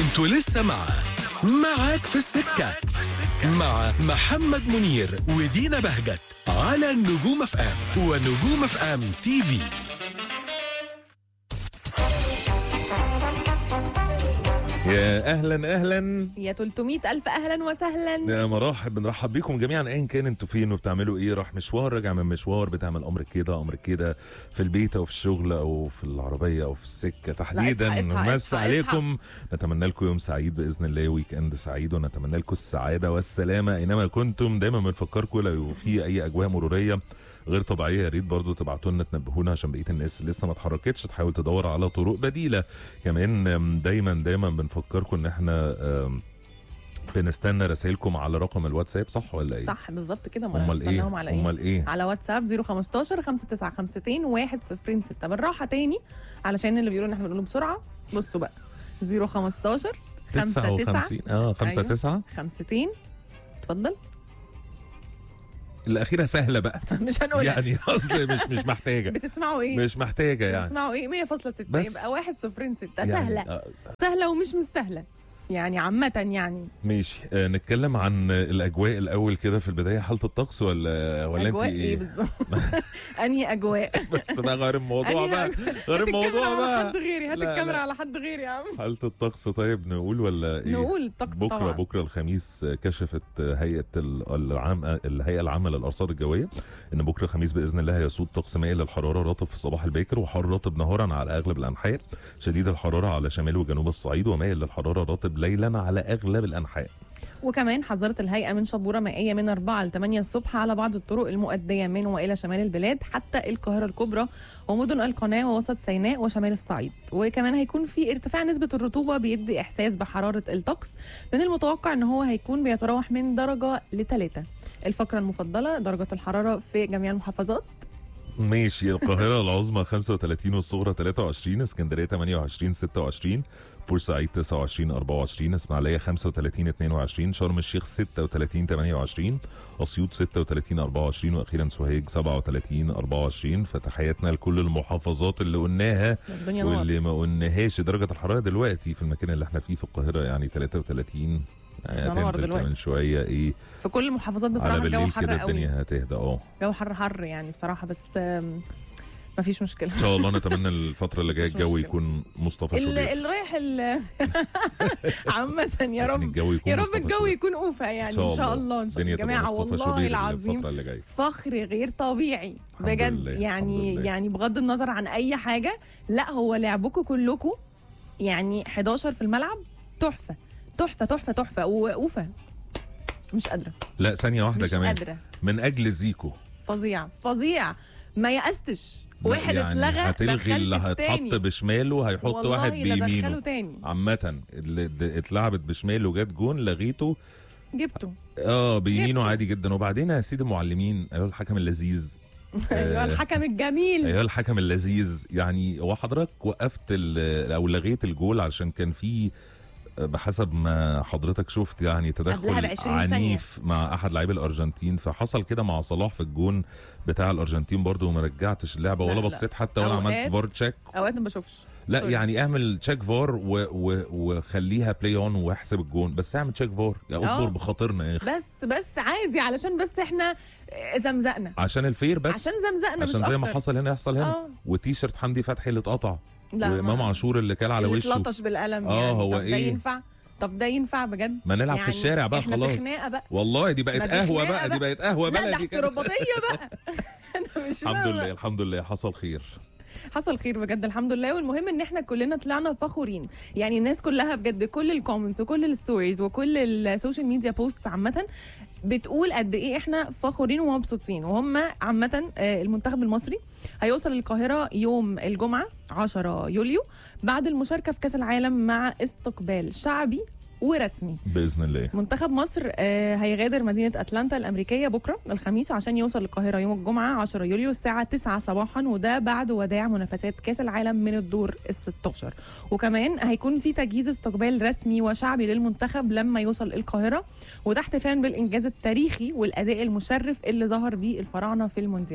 انتوا لسه مع معاك في السكة مع محمد منير ودينا بهجت على النجوم اف ام ونجوم اف ام تي في يا اهلا اهلا يا 300 ألف أهلا وسهلا يا مراحب بنرحب بيكم جميعا ايا كان انتوا فين وبتعملوا ايه راح مشوار راجع من مشوار بتعمل امر كده امر كده في البيت او في الشغل او في العربيه او في السكه تحديدا اصحى، اصحى، نمس اصحى، عليكم نتمنى لكم يوم سعيد باذن الله ويك اند سعيد ونتمنى لكم السعاده والسلامه اينما كنتم دايما بنفكركم لو في اي اجواء مروريه غير طبيعيه يا ريت برضه تبعتوا لنا تنبهونا عشان بقيه الناس لسه ما اتحركتش تحاول تدور على طرق بديله كمان آم، دايما دايما بنفكركم ان احنا آم، بنستنى رسائلكم على رقم الواتساب صح ولا ايه؟ صح بالظبط كده امال امال ايه؟ هنستناهم على ايه؟ امال ايه؟ على واتساب 015 5952 106 بالراحه تاني علشان اللي بيقولوا ان احنا بنقوله بسرعه بصوا بقى 015 59 59 اه 5 أيوة. 9 52 اتفضل الاخيره سهله بقى مش هنقولها يعني اصل مش مش محتاجه بتسمعوا ايه؟ مش محتاجه يعني بتسمعوا ايه 100.6 بس- يبقى 106 يعني سهله آه، سهله ومش مستاهله يعني عامه يعني ماشي آه نتكلم عن الاجواء الاول كده في البدايه حاله الطقس ولا ولا انت اجواء ايه ايه؟ بالظبط انهي اجواء بس بقى غير الموضوع أنهي بقى غير هات الموضوع الكاميرا على بقى حد غيري هات لا، الكاميرا لا. على حد غيري يا عم حالة الطقس طيب نقول ولا ايه؟ نقول الطقس بكره طبعا بكره الخميس كشفت هيئه ال- العام الهيئه العامه للارصاد الجويه ان بكره الخميس باذن الله هيسود طقس مائل للحراره رطب في الصباح الباكر وحار رطب نهارا على اغلب الانحاء شديد الحراره على شمال وجنوب الصعيد ومائل للحراره رطب ليلا على اغلب الانحاء وكمان حذرت الهيئه من شبوره مائيه من 4 ل 8 الصبح على بعض الطرق المؤديه من والى شمال البلاد حتى القاهره الكبرى ومدن القناه ووسط سيناء وشمال الصعيد وكمان هيكون في ارتفاع نسبه الرطوبه بيدي احساس بحراره الطقس من المتوقع ان هو هيكون بيتراوح من درجه لثلاثه الفقره المفضله درجه الحراره في جميع المحافظات ماشي القاهرة العظمى 35 والصغرى 23 اسكندرية 28 26 بورسعيد 29 24 اسماعيلية 35 22 شرم الشيخ 36 28 اسيوط 36 24 واخيرا سوهاج 37 24 فتحياتنا لكل المحافظات اللي قلناها الدنيا نار واللي ما قلناهاش درجة الحرارة دلوقتي في المكان اللي احنا فيه في القاهرة يعني 33 يعني ده نار هتنزل دلوقتي. كمان شوية ايه في كل المحافظات على بصراحه الجو بالليل حر كده قوي الدنيا هتهدى اه جو حر حر يعني بصراحه بس آم، مفيش مشكله ان شاء الله نتمنى الفترة اللي جايه مش الجو مشكلة. يكون مصطفى اللي, شوبير اللي رايح ال- عامة يا بس إن رب الجو يكون يا رب مصطفى الجو شوبير. يكون اوفى يعني ان شاء الله ان شاء الله الدنيا يا تبقى جماعه مصطفى والله شوبير العظيم الفترة اللي جايه فخر غير طبيعي الحمد بجد لله، يعني الحمد لله. يعني بغض النظر عن اي حاجه لا هو لعبكم كلكم يعني 11 في الملعب تحفه تحفه تحفه تحفه واوفى مش قادره لا ثانية واحدة مش كمان قادره من اجل زيكو فظيع فظيع ما يأستش واحد يعني اتلغى هتلغي دخلت اللي التاني. هيتحط بشماله هيحط والله واحد لا دخله بيمينه تاني عامة اللي د- اتلعبت بشماله وجات جون لغيته جبته اه بيمينه جبته. عادي جدا وبعدين يا سيدي المعلمين ايها الحكم اللذيذ ايوه الحكم الجميل ايها الحكم اللذيذ يعني هو حضرتك وقفت ال- او لغيت الجول علشان كان في بحسب ما حضرتك شفت يعني قبلها تدخل ب 20 عنيف مع احد لاعبي الارجنتين فحصل كده مع صلاح في الجون بتاع الارجنتين برضو وما رجعتش اللعبه لا، ولا لا. بصيت حتى ولا عملت أوقات- فار تشيك اوقات ما بشوفش لا سوري. يعني اعمل تشيك فار و و وخليها بلاي اون واحسب الجون بس اعمل تشيك فار يا آه. اكبر بخاطرنا يا اخي بس بس عادي علشان بس احنا زمزقنا عشان الفير بس عشان زمزقنا مش عشان زي ما أكتر. حصل هنا يحصل هنا آه. وتيشرت حمدي فتحي اللي اتقطع لا وامام ما- عاشور اللي كان على اللي وشه اتلطش بالقلم آه، يعني هو طب ده إيه؟ ينفع طب ده ينفع بجد ما نلعب يعني في الشارع بقى احنا خلاص في خناقه بقى والله دي بقت ما دي قهوه خناقة بقى دي بقى. بقت قهوه لا ده بلدي كده احتراباتيه بقى انا مش الحمد فاهمة. لله الحمد لله حصل خير حصل خير بجد الحمد لله والمهم ان احنا كلنا طلعنا فخورين يعني الناس كلها بجد كل الكومنتس وكل الستوريز وكل السوشيال ميديا بوست عامه بتقول قد ايه احنا فخورين ومبسوطين وهم عامه آه، المنتخب المصري هيوصل القاهره يوم الجمعه 10 يوليو بعد المشاركه في كاس العالم مع استقبال شعبي ورسمي باذن الله منتخب مصر آه، هيغادر مدينة أتلانتا الأمريكية بكرة الخميس عشان يوصل القاهرة يوم الجمعة 10 يوليو الساعة 9 صباحا وده بعد وداع منافسات كأس العالم من الدور ال 16 وكمان هيكون في تجهيز استقبال رسمي وشعبي للمنتخب لما يوصل القاهرة وده احتفالا بالإنجاز التاريخي والأداء المشرف اللي ظهر بيه الفراعنة في المونديال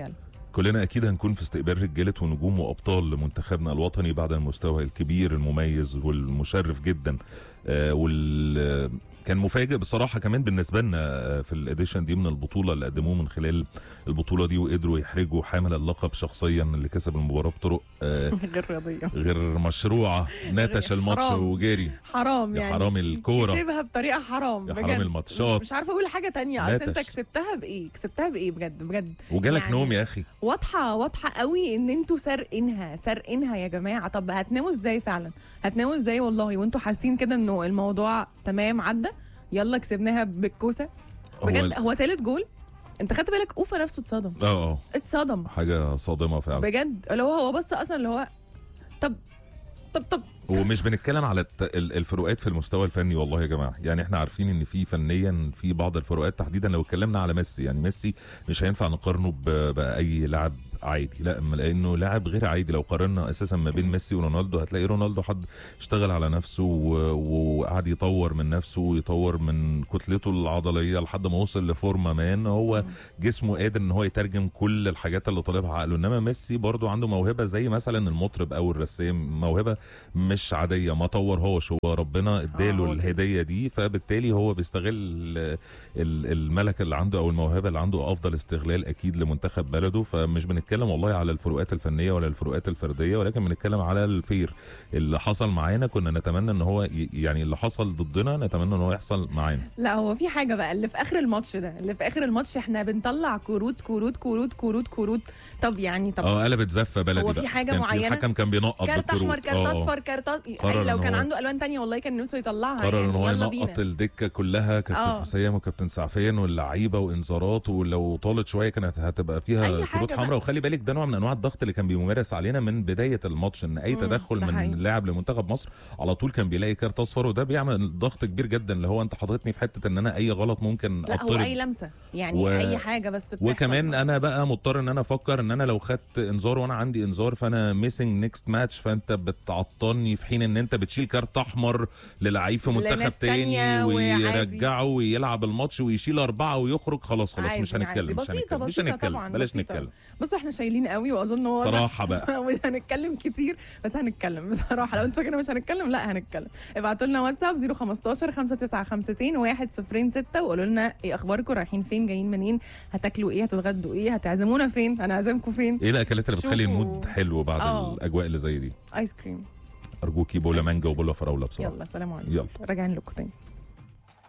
كلنا اكيد هنكون في استقبال رجاله ونجوم وابطال لمنتخبنا الوطني بعد المستوى الكبير المميز والمشرف جدا آه وال كان مفاجئ بصراحه كمان بالنسبه لنا آه، في الاديشن دي من البطوله اللي قدموه من خلال البطوله دي وقدروا يحرجوا حامل اللقب شخصيا اللي كسب المباراه بطرق آه غير رياضيه غير مشروعه نتش الماتش حرام. وجري حرام يا يعني حرام الكوره كسبها بطريقه حرام يا بجد حرام الماتشات. مش, مش عارفه اقول حاجه تانية اصل انت نتش. كسبتها بايه كسبتها بايه بجد بجد وجالك يعني نوم يا اخي واضحه واضحه قوي ان انتوا سارقينها سارقينها يا جماعه طب هتناموا ازاي فعلا هتناموا ازاي والله وانتوا حاسين كده انه الموضوع تمام عدى يلا كسبناها بالكوسه هو بجد ال- هو تالت جول انت خدت بالك اوفا نفسه اتصدم اه اه اتصدم حاجه صادمه فعلا بجد اللي هو هو بص اصلا اللي هو طب طب طب ومش بنتكلم على الت- ال- الفروقات في المستوى الفني والله يا جماعه يعني احنا عارفين ان في فنيا في بعض الفروقات تحديدا لو اتكلمنا على ميسي يعني ميسي مش هينفع نقارنه ب- باي لاعب عادي لا أما لانه لاعب غير عادي لو قارنا اساسا ما بين ميسي ورونالدو هتلاقي رونالدو حد اشتغل على نفسه و- وقعد يطور من نفسه ويطور من كتلته العضليه لحد ما وصل لفورمه مان هو جسمه قادر ان هو يترجم كل الحاجات اللي طالبها عقله انما ميسي برضو عنده موهبه زي مثلا المطرب او الرسام موهبه مش عاديه ما طورهاش هو ربنا آه، اداله هو كده. الهديه دي فبالتالي هو بيستغل ال- ال- الملكه اللي عنده او الموهبه اللي عنده افضل استغلال اكيد لمنتخب بلده فمش بنتكلم والله على الفروقات الفنيه ولا الفروقات الفرديه ولكن بنتكلم على الفير اللي حصل معانا كنا نتمنى ان هو ي- يعني اللي حصل ضدنا نتمنى ان هو يحصل معانا لا هو في حاجه بقى اللي في اخر الماتش ده اللي في اخر الماتش احنا بنطلع كروت كروت كروت كروت كروت طب يعني طب اه قلبت زفه بلدي هو في بقى. حاجة كان معينة؟ في الحكم كان بينقط كارت بالكروت. احمر كارت آه، آه. اصفر كارت أص... قرر أي لو إن كان هو- عنده الوان تانية والله كان نفسه يطلعها قرر يعني ان هو يلا ينقط بينا الدكه كلها كابتن آه. حسام وكابتن سعفان واللعيبه وانذارات ولو طالت شويه كانت هتبقى فيها أي حاجة كروت بقى. حمراء وخلي بالك ده نوع من انواع الضغط اللي كان بيمارس علينا من بدايه الماتش ان اي مم، تدخل ده من حقيقي. لاعب لمنتخب مصر على طول كان بيلاقي كارت اصفر وده بيعمل ضغط كبير جدا اللي هو انت حاططني في حته ان انا اي غلط ممكن لا هو اضطرب اي لمسه يعني و- اي حاجه بس بتحصل. وكمان انا بقى مضطر ان انا افكر ان انا لو خدت انذار وانا عندي انذار فانا ميسنج نيكست ماتش فانت بتعطلني في حين ان انت بتشيل كارت احمر للعيب في منتخب لناس تاني تانية وعادي. ويرجعه ويلعب الماتش ويشيل اربعه ويخرج خلاص خلاص عادي، مش عادي. هنتكلم مش بسيطة هنتكلم مش بسيطة هنتكلم طبعاً، بلاش بسيطة. نتكلم بصوا احنا شايلين قوي واظن هو صراحه بقى مش هنتكلم كتير بس هنتكلم بصراحه لو انتوا فاكرين مش هنتكلم لا هنتكلم ابعتوا لنا واتساب 015 5952 106 وقولوا لنا ايه اخباركم رايحين فين جايين منين هتاكلوا ايه هتتغدوا ايه هتعزمونا فين هنعزمكم فين ايه الاكلات اللي بتخلي شوفوا. المود حلو بعد آه. الاجواء اللي زي دي ايس كريم ارجوكي بولا مانجا وبولا فراوله بصراحه يلا سلام عليكم يلا راجعين لكم تاني